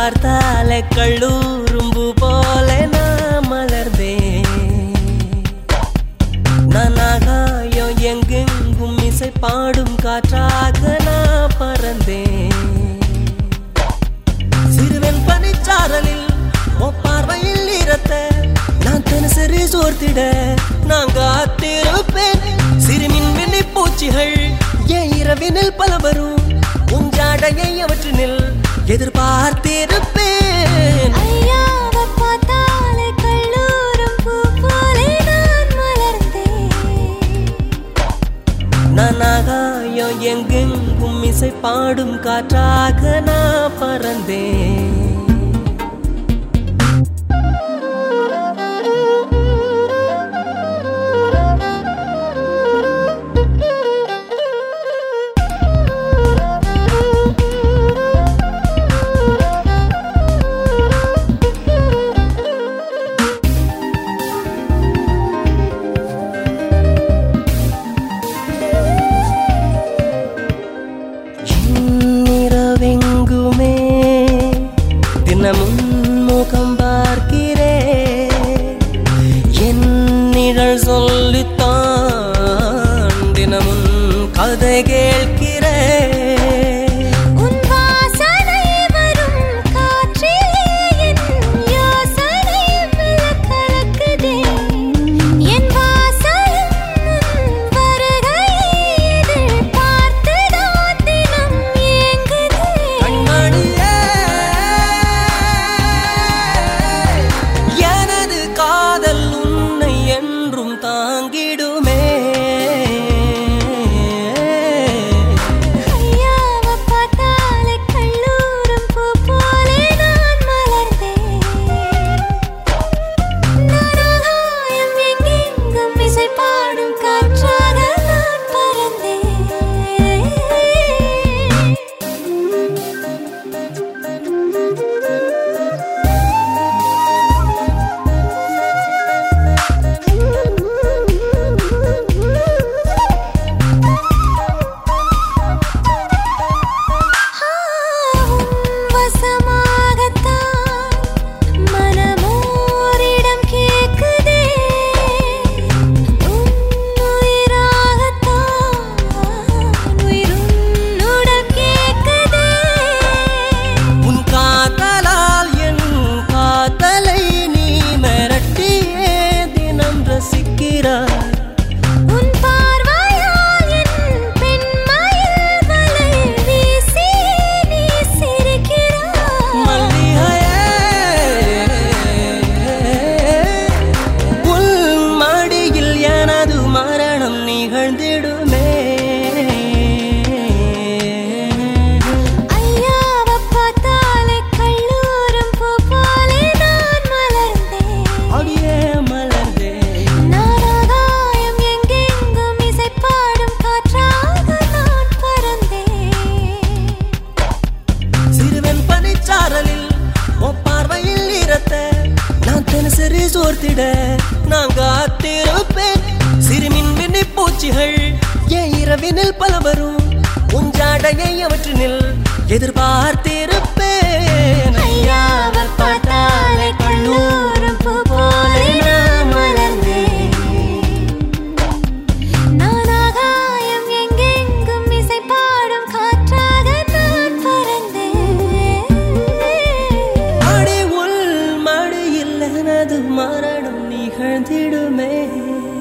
பார்த்தாலே கள்ளூரும்பு போல நான் மலர்ந்தேன் நான் ஆகாயம் எங்கெங்கும் இசை பாடும் காற்றாக நான் பறந்தேன் சிறுவன் பனிச்சாரலில் பார்வையில் ஈரத்த நான் தினசரி சோர்த்திட நான் காத்திருப்பேன் சிறுமின் வெள்ளி பூச்சிகள் என் இரவினில் பல வரும் உஞ்சாடையை அவற்றினில் எதிர்பார்த்திருப்பேன் ஐயாவை பார்த்தாலே கல்லூரும் பூ போலே நான் மலர்ந்தேன் நான் ஆகாயம் எங்கெங்கும் இசை பாடும் காற்றாக நான் பறந்தேன் இரவெங்குமே தினமும் முகம் பார்க்கிறேன் என் நிழல் சொல்லித்தான் தினமும் கதை கேட்கிறேன் உன் வாசனை வரும் காற்றிலே என் யோசனை மெல்ல கலக்குதே என் வாசலும் உன் வருகையை எதிர்பார்த்துதான் தினம் ஏங்குதே கண்மணியே எனது காதல் உன்னை என்றும் தாங்கிடுமே ஐயாவை பார்த்தாலே கல்லூரும் பூ போலே நான் மலர்ந்தேன் நான் ஆகாயம் எங்கெங்கும் இசை பாடும் காற்றாக நான் பறந்தேன் வசமாகத்தான் மனமோரிடம் கேக்குதே உன்னுயிராகத்தான் உயிருன்னுடன் கேக்குதே உன் காதலால் என் காதலை நீ மிரட்டியே தினம் ரசிக்கிறாய் உன் பார்வையால் என் பெண்மையில் வலை வீசி நீ சிரிக்கிறாய் மல்லிகையே உன் மடியில் எனது மரணம் நிகழ்ந்திடுமே ஐயாவை பார்த்தாலே கல்லூரும் பூ போலே நான் மலர்ந்தேன் அடியே மலர்ந்தே நான் ஆகாயம் எங்கெங்கும் இசை பாடும் காற்றாக நான் பறந்தேன் சிறுவன் பனிச்சாரலில் உன் பார்வையில் ஈரத்த நான் தினசரி சோர்த்திட நான் காத்திருப்பேன் சிறுமின் விண்ணி பூச்சிகள் என் இரவினில் பல வரும் உஞ்சாடையை அவற்றினில் எதிர்பார்த்திருப்பேன் ஐயாவை பார்த்தாலே கல்லூரும் பூ போலே நான் மலர்ந்தேன் நான் ஆகாயம் எங்கெங்கும் இசை பாடும் காற்றாக நான் பறந்தேன் அடி உள் மடியில் எனது மரணம் நிகழ்ந்திடுமே